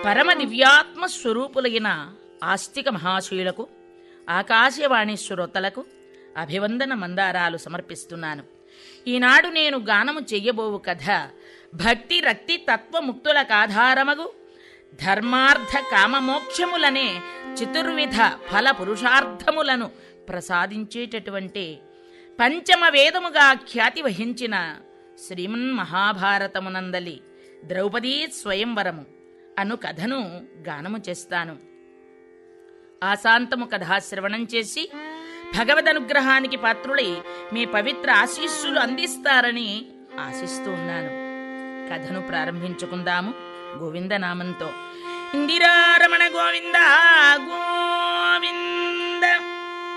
పరమ దివ్యాత్మ స్వరూపులైన ఆస్తిక మహాశయులకు ఆకాశవాణి శ్రోతలకు అభివందన మందారాలు సమర్పిస్తున్నాను ఈనాడు నేను గానము చెయ్యబోవు కథ భక్తి రక్తి తత్వముక్తులకు ఆధారమగు ధర్మార్థ కామమోక్షములనే చతుర్విధ ఫల పురుషార్థములను ప్రసాదించేటటువంటి పంచమ వేదముగా ఖ్యాతి వహించిన శ్రీమన్ మహాభారతమునందలి ద్రౌపదీ స్వయంవరము అను కథను గానము చేస్తాను ఆశాంతము కథాశ్రవణం చేసి భగవద్ అనుగ్రహానికి పాత్రులై మీ పవిత్ర ఆశీస్సులు అందిస్తారని ఆశిస్తూ ఉన్నాను కథను ప్రారంభించుకుందాము గోవిందనామంతో ఇందిరారమణ గోవింద గో